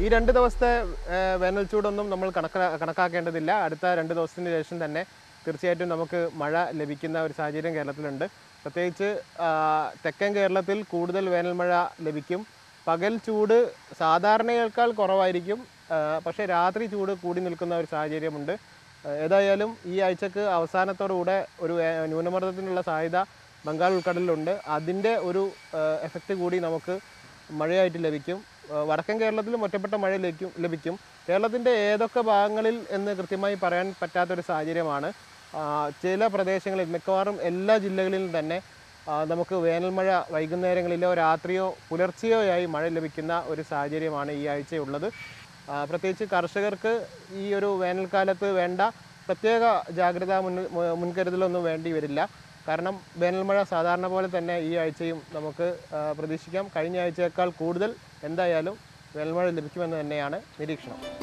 ഈ രണ്ട് ദിവസത്തെ ആ, വേനൽ ചൂടൊന്നും നമ്മൾ കണക്കാ കണക്കാക്കേണ്ടതില്ല അടുത്ത രണ്ട് ദിവസത്തിന് ശേഷം തന്നെ തീർച്ചയായിട്ടും നമുക്ക് മഴ ലഭിക്കുന്ന ഒരു സാഹചര്യം കേരളത്തിലുണ്ട് പ്രത്യേകിച്ച് ആ, തെക്കൻ കേരളത്തിൽ കൂടുതൽ വേനൽ മഴ ലഭിക്കും പകൽ ചൂട് സാധാരണയേക്കാൾ കുറവായിരിക്കും ആ, പക്ഷേ രാത്രി ചൂട് കൂടി നിൽക്കുന്ന ഒരു സാഹചര്യമുണ്ട് ആ, ഏതായാലും ഈ ആഴ്ചക്ക് അവസാനത്തോടുകൂടെ ഒരു വേ- ന്യൂനമർദ്ദത്തിനുള്ള സാധ്യത ബംഗാൾ ഉൾക്കടലിലുണ്ട് അതിൻ്റെ ഒരു എഫക്റ്റ് കൂടി നമുക്ക് മഴയായിട്ട് ലഭിക്കും ആ, വടക്കൻ കേരളത്തിലും ഒറ്റപ്പെട്ട മഴ ലഭിക്കും ലഭിക്കും കേരളത്തിൻ്റെ ഏതൊക്കെ ഭാഗങ്ങളിൽ എന്ന് കൃത്യമായി പറയാൻ പറ്റാത്തൊരു സാഹചര്യമാണ് ആ, ചില പ്രദേശങ്ങളിൽ മിക്കവാറും എല്ലാ ജില്ലകളിലും തന്നെ ആ, നമുക്ക് വേനൽമഴ വൈകുന്നേരങ്ങളിലോ രാത്രിയോ പുലർച്ചെയോ ആയി മഴ ലഭിക്കുന്ന ഒരു സാഹചര്യമാണ് ഈ ആഴ്ചയുള്ളത് ആ, പ്രത്യേകിച്ച് കർഷകർക്ക് ഈ ഒരു വേനൽക്കാലത്ത് വേണ്ട പ്രത്യേക ജാഗ്രതാ മുൻ മു- മുൻകരുതലൊന്നും വേണ്ടി വരില്ല കാരണം വേനൽമഴ സാധാരണ പോലെ തന്നെ ഈ ആഴ്ചയും നമുക്ക് ആ, പ്രതീക്ഷിക്കാം കഴിഞ്ഞ ആഴ്ചയേക്കാൾ കൂടുതൽ എന്തായാലും വേനൽമഴ ലഭിക്കുമെന്ന് തന്നെയാണ് നിരീക്ഷണം